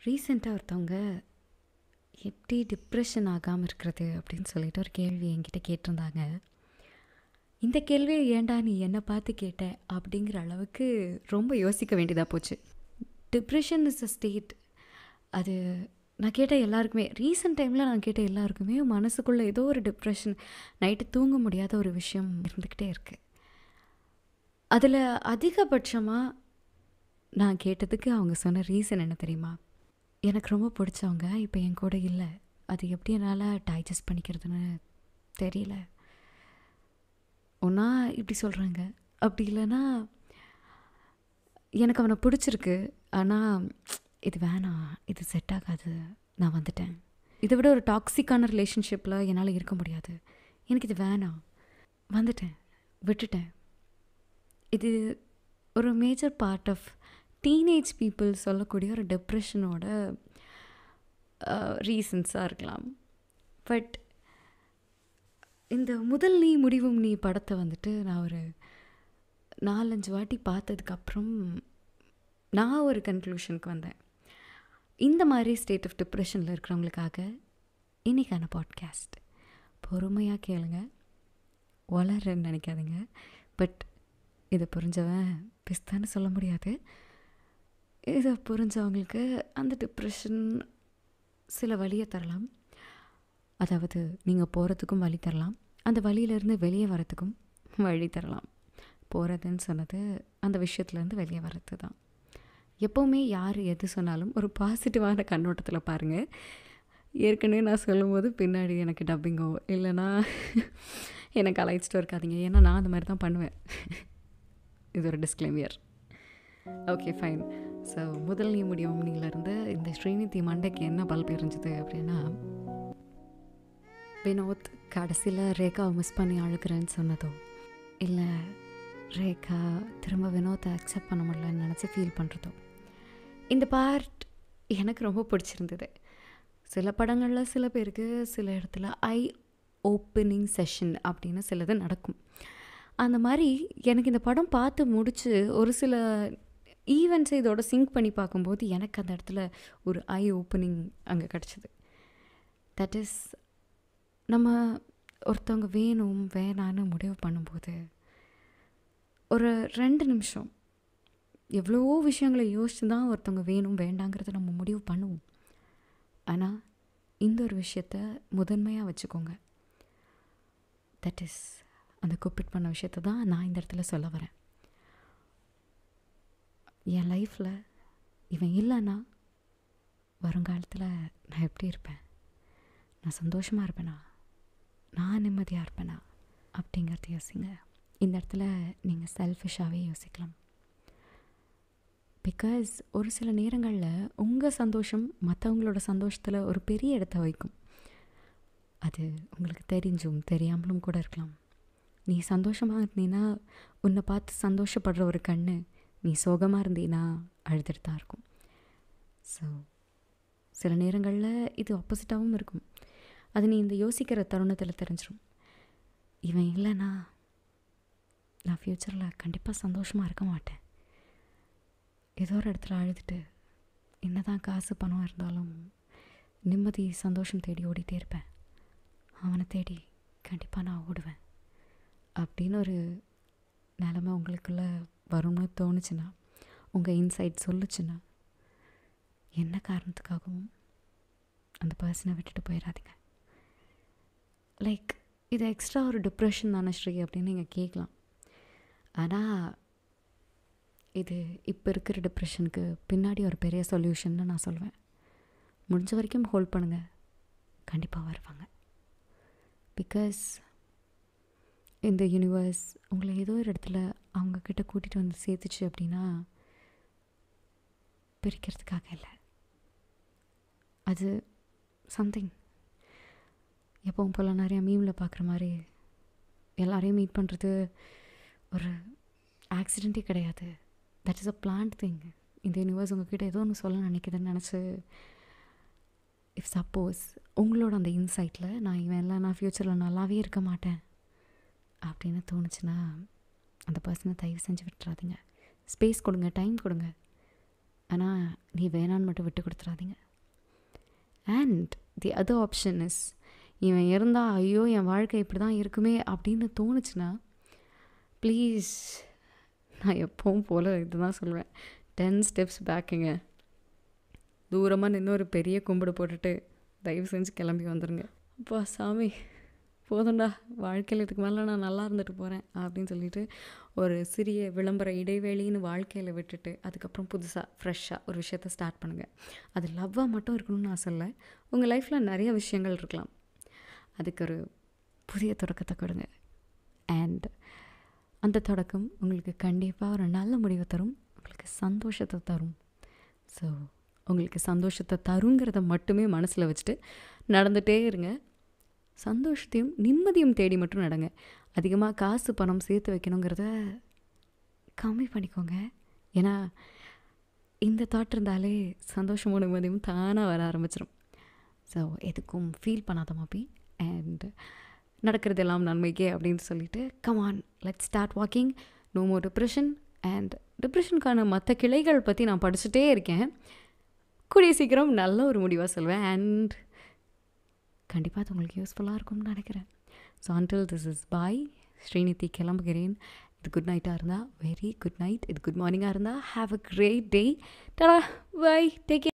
ரீசெண்டாக ஒருத்தவங்க எப்படி டிப்ரெஷன் ஆகாமல் இருக்கிறது அப்படின்னு சொல்லிட்டு ஒரு கேள்வி என்கிட்ட கேட்டிருந்தாங்க இந்த கேள்வியை ஏன்டா நீ என்னை பார்த்து கேட்ட அப்படிங்கிற அளவுக்கு ரொம்ப யோசிக்க வேண்டியதாக போச்சு டிப்ரெஷன் இஸ் அ ஸ்டேட் அது நான் கேட்ட எல்லாருக்குமே ரீசெண்ட் டைமில் நான் கேட்ட எல்லாருக்குமே மனசுக்குள்ளே ஏதோ ஒரு டிப்ரெஷன் நைட்டு தூங்க முடியாத ஒரு விஷயம் இருந்துக்கிட்டே இருக்குது அதில் அதிகபட்சமாக நான் கேட்டதுக்கு அவங்க சொன்ன ரீசன் என்ன தெரியுமா எனக்கு ரொம்ப பிடிச்சவங்க இப்போ என் கூட இல்லை அது எப்படி என்னால் டைஜஸ்ட் பண்ணிக்கிறதுன்னு தெரியல ஒன்றா இப்படி சொல்கிறாங்க அப்படி இல்லைன்னா எனக்கு அவனை பிடிச்சிருக்கு ஆனால் இது வேணாம் இது செட் ஆகாது நான் வந்துட்டேன் இதை விட ஒரு டாக்ஸிக்கான ரிலேஷன்ஷிப்பில் என்னால் இருக்க முடியாது எனக்கு இது வேணாம் வந்துட்டேன் விட்டுட்டேன் இது ஒரு major part of teenage people சொல்லக்கூடிய ஒரு டிப்ரெஷனோட ரீசன்ஸாக இருக்கலாம் பட் இந்த முதல் நீ முடிவும் நீ படத்தை வந்துட்டு நான் ஒரு நாலஞ்சு வாட்டி பார்த்ததுக்கப்புறம் நான் ஒரு கன்க்ளூஷனுக்கு வந்தேன் இந்த மாதிரி ஸ்டேட் ஆஃப் டிப்ரெஷனில் இருக்கிறவங்களுக்காக இன்றைக்கான பாட்காஸ்ட் பொறுமையாக கேளுங்க வளரன்னு நினைக்காதீங்க பட் இதை புரிஞ்சவன் பிஸ்தான்னு சொல்ல முடியாது இதை புரிஞ்சவங்களுக்கு அந்த டிப்ரெஷன் சில வழியை தரலாம் அதாவது நீங்கள் போகிறதுக்கும் வழி தரலாம் அந்த வழியிலேருந்து வெளியே வரத்துக்கும் வழி தரலாம் போகிறதுன்னு சொன்னது அந்த விஷயத்துலேருந்து வெளியே வர்றது தான் எப்போவுமே யார் எது சொன்னாலும் ஒரு பாசிட்டிவான கண்ணோட்டத்தில் பாருங்கள் ஏற்கனவே நான் சொல்லும்போது பின்னாடி எனக்கு டப்பிங்கோ இல்லைனா எனக்கு அலைச்சிட்டு இருக்காதீங்க ஏன்னா நான் அந்த மாதிரி தான் பண்ணுவேன் இது ஒரு டிஸ்க்ளைமியர் ஓகே ஃபைன் ஸோ முதல் நீ முடியும் நீலேருந்து இந்த ஸ்ரீநிதி மண்டைக்கு என்ன பல்ப் எரிஞ்சுது அப்படின்னா வினோத் கடைசியில் ரேகாவை மிஸ் பண்ணி அழுகிறேன்னு சொன்னதோ இல்லை ரேகா திரும்ப வினோத்தை அக்செப்ட் பண்ண முடியலன்னு நினச்சி ஃபீல் பண்ணுறதோ இந்த பார்ட் எனக்கு ரொம்ப பிடிச்சிருந்தது சில படங்களில் சில பேருக்கு சில இடத்துல ஐ ஓப்பனிங் செஷன் அப்படின்னு சிலது நடக்கும் அந்த மாதிரி எனக்கு இந்த படம் பார்த்து முடித்து ஒரு சில ஈவெண்ட்ஸை இதோட சிங்க் பண்ணி பார்க்கும்போது எனக்கு அந்த இடத்துல ஒரு ஐ ஓப்பனிங் அங்கே கிடச்சிது தட் இஸ் நம்ம ஒருத்தவங்க வேணும் வேணான்னு முடிவு பண்ணும்போது ஒரு ரெண்டு நிமிஷம் எவ்வளவோ விஷயங்களை யோசித்து தான் ஒருத்தவங்க வேணும் வேண்டாங்கிறத நம்ம முடிவு பண்ணுவோம் ஆனால் இந்த ஒரு விஷயத்த முதன்மையாக வச்சுக்கோங்க தட் இஸ் அந்த கூப்பிட் பண்ண விஷயத்த தான் நான் இந்த இடத்துல சொல்ல வரேன் என் லைஃப்பில் இவன் இல்லைன்னா வருங்காலத்தில் நான் எப்படி இருப்பேன் நான் சந்தோஷமாக இருப்பேனா நான் நிம்மதியாக இருப்பேனா அப்படிங்கிறத யோசிங்க இந்த இடத்துல நீங்கள் செல்ஃபிஷாகவே யோசிக்கலாம் பிகாஸ் ஒரு சில நேரங்களில் உங்கள் சந்தோஷம் மற்றவங்களோட சந்தோஷத்தில் ஒரு பெரிய இடத்த வைக்கும் அது உங்களுக்கு தெரிஞ்சும் தெரியாமலும் கூட இருக்கலாம் நீ சந்தோஷமாக இருந்தீன்னா உன்னை பார்த்து சந்தோஷப்படுற ஒரு கண்ணு நீ சோகமாக இருந்தீன்னா அழுதுட்டு தான் இருக்கும் ஸோ சில நேரங்களில் இது ஆப்போசிட்டாகவும் இருக்கும் அது நீ இந்த யோசிக்கிற தருணத்தில் தெரிஞ்சிடும் இவன் இல்லைன்னா நான் ஃப்யூச்சரில் கண்டிப்பாக சந்தோஷமாக இருக்க மாட்டேன் ஏதோ ஒரு இடத்துல அழுதுட்டு என்ன தான் காசு பணம் இருந்தாலும் நிம்மதி சந்தோஷம் தேடி ஓடிட்டே இருப்பேன் அவனை தேடி கண்டிப்பாக நான் ஓடுவேன் அப்படின்னு ஒரு நிலமை உங்களுக்குள்ளே வரும்னு தோணுச்சுன்னா உங்கள் இன்சைட் சொல்லுச்சுன்னா என்ன காரணத்துக்காகவும் அந்த பர்சனை விட்டுட்டு போயிடாதீங்க லைக் இது எக்ஸ்ட்ரா ஒரு டிப்ரெஷன் தானே ஸ்ரீ அப்படின்னு நீங்கள் கேட்கலாம் ஆனால் இது இப்போ இருக்கிற டிப்ரெஷனுக்கு பின்னாடி ஒரு பெரிய சொல்யூஷன்னு நான் சொல்லுவேன் முடிஞ்ச வரைக்கும் ஹோல்ட் பண்ணுங்கள் கண்டிப்பாக வருவாங்க பிகாஸ் இந்த யூனிவர்ஸ் உங்களை ஏதோ ஒரு இடத்துல அவங்கக்கிட்ட கூட்டிகிட்டு வந்து சேர்த்துச்சு அப்படின்னா பிரிக்கிறதுக்காக இல்லை அது சம்திங் எப்பவும் போல் நிறையா மீமில் பார்க்குற மாதிரி எல்லாரையும் மீட் பண்ணுறது ஒரு ஆக்சிடெண்ட்டே கிடையாது that is a planned thing இந்த யூனிவர்ஸ் உங்ககிட்ட ஏதோ ஒன்று சொல்ல நினைக்குதுன்னு நினச்சி இஃப் சப்போஸ் உங்களோட அந்த இன்சைட்டில் நான் இவன் எல்லாம் நான் ஃப்யூச்சரில் நல்லாவே இருக்க மாட்டேன் அப்படின்னு தோணுச்சுன்னா அந்த பர்சனை தயவு செஞ்சு விட்டுறாதீங்க ஸ்பேஸ் கொடுங்க டைம் கொடுங்க ஆனால் நீ வேணான்னு மட்டும் விட்டு கொடுத்துறாதீங்க and the other option is இவன் இருந்தால் ஐயோ என் வாழ்க்கை இப்படி தான் இருக்குமே அப்படின்னு தோணுச்சுன்னா ப்ளீஸ் நான் எப்பவும் போல் இதுதான் சொல்லுவேன் டென் ஸ்டெப்ஸ் பேக்குங்க தூரமாக நின்று ஒரு பெரிய கும்பிடு போட்டுட்டு தயவு செஞ்சு கிளம்பி வந்துடுங்க அப்பா சாமி போதும்டா வாழ்க்கையில் இதுக்கு மேலே நான் நல்லா இருந்துட்டு போகிறேன் அப்படின்னு சொல்லிட்டு ஒரு சிறிய விளம்பர இடைவேளின்னு வாழ்க்கையில் விட்டுட்டு அதுக்கப்புறம் புதுசாக ஃப்ரெஷ்ஷாக ஒரு விஷயத்த ஸ்டார்ட் பண்ணுங்கள் அது லவ்வாக மட்டும் இருக்கணும்னு ஆசை இல்லை உங்கள் லைஃப்பில் நிறைய விஷயங்கள் இருக்கலாம் அதுக்கு ஒரு புதிய தொடக்கத்தை கொடுங்க அண்ட் அந்த தொடக்கம் உங்களுக்கு கண்டிப்பாக ஒரு நல்ல முடிவை தரும் உங்களுக்கு சந்தோஷத்தை தரும் ஸோ உங்களுக்கு சந்தோஷத்தை தருங்கிறத மட்டுமே மனசில் வச்சுட்டு நடந்துகிட்டே இருங்க சந்தோஷத்தையும் நிம்மதியும் தேடி மட்டும் நடங்க அதிகமாக காசு பணம் சேர்த்து வைக்கணுங்கிறத கம்மி பண்ணிக்கோங்க ஏன்னா இந்த தாட் இருந்தாலே சந்தோஷமும் நிம்மதியும் தானாக வர ஆரம்பிச்சிடும் ஸோ எதுக்கும் ஃபீல் பண்ணாத மாப்பி அண்ட் நடக்கிறது எல்லாம் நன்மைக்கே அப்படின்னு சொல்லிட்டு come on let start walking no more depression and டிப்ரெஷனுக்கான மற்ற கிளைகள் பற்றி நான் படிச்சுட்டே இருக்கேன் கூடிய சீக்கிரம் நல்ல ஒரு முடிவாக சொல்வேன் அண்ட் கண்டிப்பாக அது உங்களுக்கு யூஸ்ஃபுல்லாக இருக்கும்னு நினைக்கிறேன் so until this is bye Srinidhi கிளம்புகிறேன் இது குட் நைட்டாக இருந்தால் வெரி குட் நைட் இது குட் மார்னிங்காக இருந்தால் ஹாவ் அ கிரேட் டே டடா பாய் டேக்